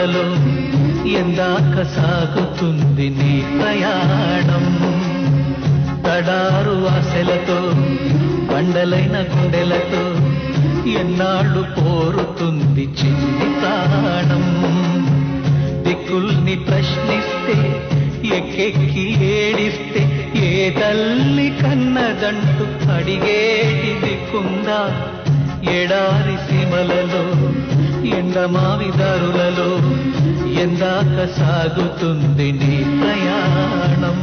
దారులలో ఎందాక సాగుతుంది నీ ప్రయాణం తడారు ఆశలతో బండలైన గుండెలతో ఎన్నాళ్ళు కోరుతుంది చిన్ని ప్రాణం దిక్కుల్ని ప్రశ్నిస్తే ఎక్కెక్కి ఏడిస్తే ఏ తల్లి కన్నదంటూ అడిగేటి దిక్కుందా ఎడారి సీమలలో ఎండమావి దారులలో ఎందాక సాగుతుంది నీ ప్రయాణం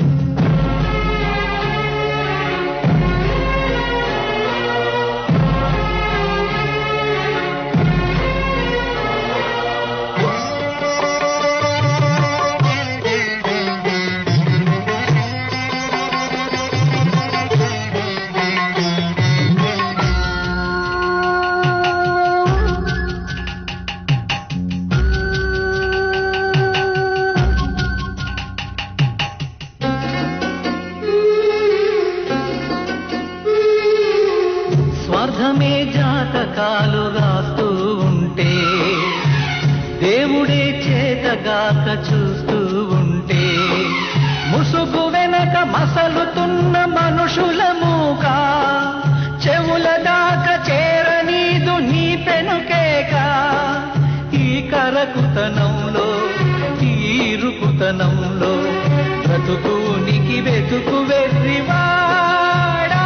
స్వార్థమే జాతకాలు రాస్తూ ఉంటే దేవుడే చేతగాక చూస్తూ ఉంటే ముసుగు వెనక మసలుతున్న మనుషుల మూక చెవుల దాకా చేరనీదు నీ పెనుకేక ఈ కరకుతనంలో ఈ ఇరుకుతనంలో బ్రతుకునికి వెతుకు వెర్రివాడా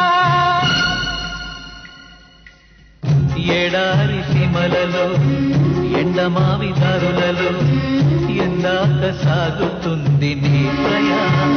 ఎడారి సీమలలో ఎండమావి దారులలో ఎందాక సాగుతుంది నీ ప్రయాణం